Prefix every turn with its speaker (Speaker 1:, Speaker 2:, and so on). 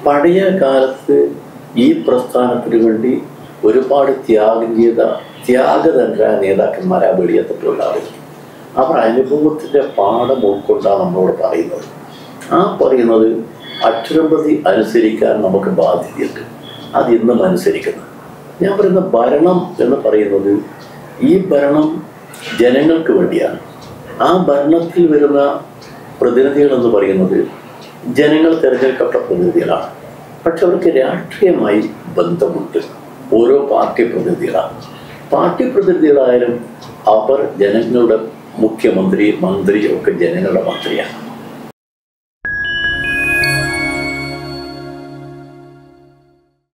Speaker 1: പഴയ കാലത്ത് ഈ പ്രസ്ഥാനത്തിന് വേണ്ടി ഒരുപാട് ത്യാഗം ചെയ്ത ത്യാഗതന്ത്രായ നേതാക്കന്മാരാ വെളിയെത്തട്ടുള്ള ആളുകൾ അവർ അനുഭവത്തിൻ്റെ പാഠം ഉൾക്കൊണ്ടാണ് നമ്മളോട് പറയുന്നത് ആ പറയുന്നത് അക്ഷരപതി അനുസരിക്കാൻ നമുക്ക് ബാധ്യതയുണ്ട് അത് ഇന്നും അനുസരിക്കുന്നത് ഞാൻ പറയുന്ന ഭരണം എന്ന് പറയുന്നത് ഈ ഭരണം ജനങ്ങൾക്ക് വേണ്ടിയാണ് ആ ഭരണത്തിൽ വരുന്ന പ്രതിനിധികൾ എന്ന് പറയുന്നത് ജനങ്ങൾ തിരഞ്ഞെടുക്കപ്പെട്ട പ്രതിനിധികളാണ് പക്ഷെ അവർക്ക് രാഷ്ട്രീയമായി ബന്ധമുണ്ട് ഓരോ പാർട്ടി പ്രതിനിധികളാണ് പാർട്ടി പ്രതിനിധികളായാലും അവർ ജനങ്ങളുടെ മുഖ്യമന്ത്രി മന്ത്രി ഒക്കെ ജനങ്ങളുടെ മന്ത്രിയാണ്